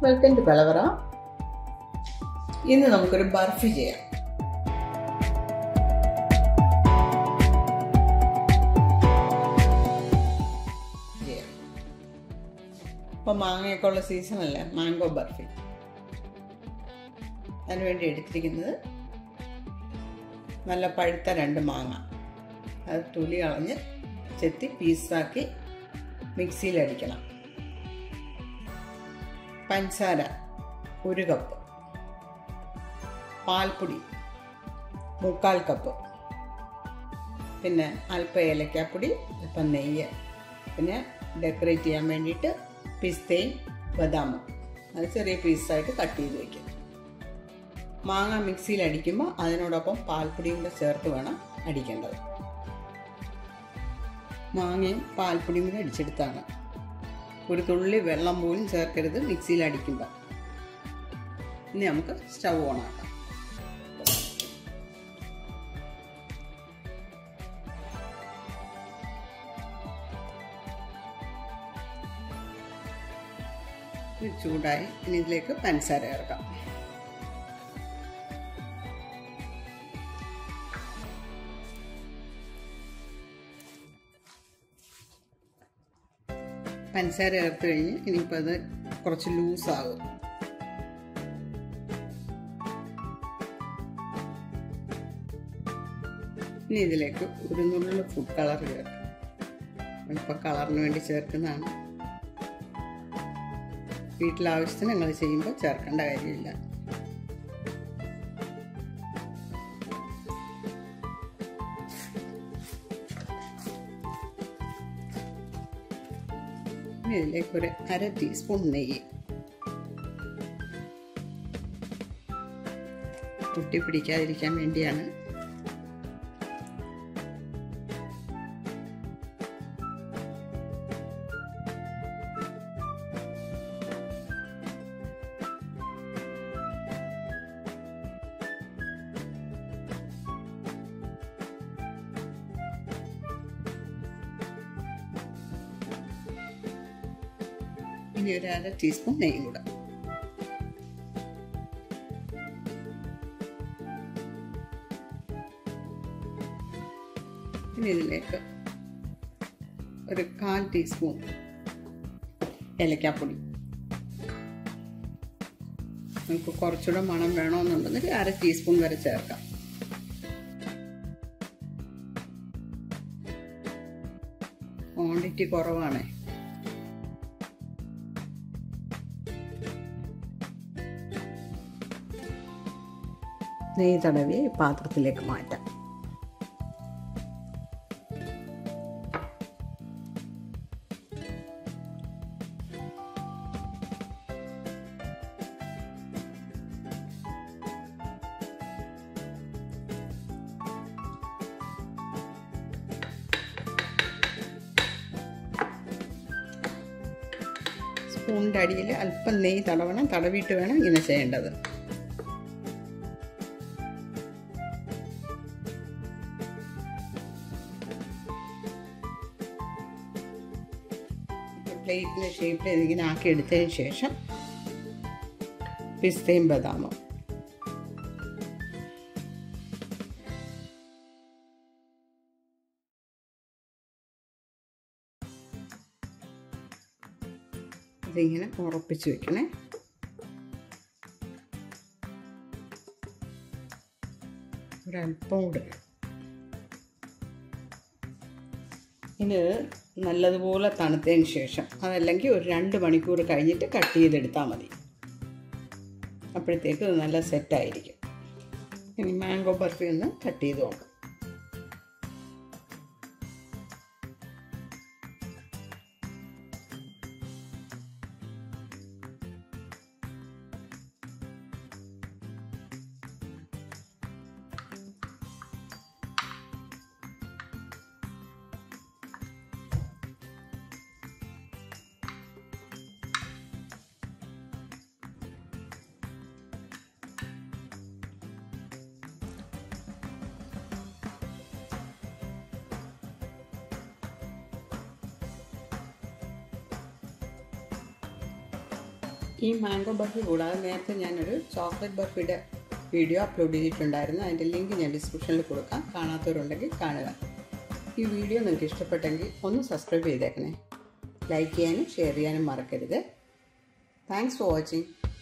welcome to കലവറ ഇന്ന് നമുക്കൊരു ബർഫി ചെയ്യാം ചെയ്യാം ഇപ്പം മാങ്ങയൊക്കെ ഉള്ള സീസണല്ലേ മാംഗോ ബർഫി അതിനുവേണ്ടി എടുത്തിരിക്കുന്നത് നല്ല പഴുത്ത രണ്ട് മാങ്ങ അത് തൊലി കളഞ്ഞ് ചെത്തി പീസാക്കി മിക്സിയിലടിക്കണം പഞ്ചസാര ഒരു കപ്പ് പാൽപ്പൊടി മുക്കാൽ കപ്പ് പിന്നെ അല്പം ഏലക്കാപ്പൊടി അല്പം നെയ്യ് പിന്നെ ഡെക്കറേറ്റ് ചെയ്യാൻ വേണ്ടിയിട്ട് പിസ്തയും ബദാമും അത് ചെറിയ പീസായിട്ട് കട്ട് ചെയ്ത് വയ്ക്കും മാങ്ങ മിക്സിയിൽ അടിക്കുമ്പോൾ അതിനോടൊപ്പം പാൽപ്പൊടിയും കൂടെ ചേർത്ത് വേണം അടിക്കേണ്ടത് മാങ്ങയും പാൽപ്പൊടിയും കൂടി അടിച്ചെടുത്താണ് ഒരു തുള്ളി വെള്ളം പോലും ചേർക്കരുത് മിക്സിയിൽ അടിക്കുമ്പോൾ ഇനി നമുക്ക് സ്റ്റൗ ഓൺ ആക്കാം ഇത് ചൂടായി ഇനി ഇതിലേക്ക് പഞ്ചസാര ചേർക്കാം പഞ്ചസാര ചേർത്ത് കഴിഞ്ഞ് ഇനിയിപ്പോൾ അത് കുറച്ച് ലൂസാകും ഇനി ഇതിലേക്ക് ഒരു നുള്ളു ഫുഡ് കളർ ചേർക്കാം ഇപ്പം കളറിന് വേണ്ടി ചേർക്കുന്നതാണ് വീട്ടിലാവശ്യത്തിന് നിങ്ങൾ ചെയ്യുമ്പോൾ ചേർക്കേണ്ട കാര്യമില്ല ഇതിലേക്ക് ഒരു അര ടീസ്പൂൺ നെയ്യ് കുട്ടി പിടിക്കാതിരിക്കാൻ വേണ്ടിയാണ് ഇനി ഒരു അര ടീസ്പൂൺ നെയ്യ് കൂടെ ഇനി ഇതിലേക്ക് ഒരു കാൽ ടീസ്പൂൺ ഏലക്കാപ്പൊടി നമുക്ക് കുറച്ചുകൂടെ മണം വേണമെന്നുണ്ടെങ്കിൽ അര ടീസ്പൂൺ വരെ ചേർക്കാം ക്വാണ്ടിറ്റി കുറവാണേ നെയ്യ് തടവി പാത്രത്തിലേക്ക് മാറ്റാം സ്പൂണിൻ്റെ അടിയിൽ അല്പം നെയ്യ് തടവണം തടവിയിട്ട് വേണം ഇങ്ങനെ ചെയ്യേണ്ടത് പ്ലേറ്റിൻ്റെ ഷേപ്പിൽ ഇതിങ്ങനെ ആക്കി എടുത്തതിന് ശേഷം പിസ്തയും ബദാമും ഇതിങ്ങനെ ഉറപ്പിച്ച് വെക്കണേ ഒരല്പം കൂടെ ഇത് നല്ലതുപോലെ തണുത്തതിന് ശേഷം അതല്ലെങ്കിൽ ഒരു രണ്ട് മണിക്കൂർ കഴിഞ്ഞിട്ട് കട്ട് ചെയ്തെടുത്താൽ മതി അപ്പോഴത്തേക്ക് ഇത് നല്ല സെറ്റായിരിക്കും ഇനി മാംഗോ ബർഫി ഒന്ന് കട്ട് ചെയ്ത് നോക്കാം ഈ മാംഗോ ബർഫി കൂടാതെ നേരത്തെ ഞാനൊരു ചോക്ലേറ്റ് ബർഫിയുടെ വീഡിയോ അപ്ലോഡ് ചെയ്തിട്ടുണ്ടായിരുന്നു അതിൻ്റെ ലിങ്ക് ഞാൻ ഡിസ്ക്രിപ്ഷനിൽ കൊടുക്കാം കാണാത്തവരുണ്ടെങ്കിൽ കാണുക ഈ വീഡിയോ നിങ്ങൾക്ക് ഇഷ്ടപ്പെട്ടെങ്കിൽ ഒന്ന് സബ്സ്ക്രൈബ് ചെയ്തേക്കണേ ലൈക്ക് ചെയ്യാനും ഷെയർ ചെയ്യാനും മറക്കരുത് താങ്ക്സ് ഫോർ വാച്ചിങ്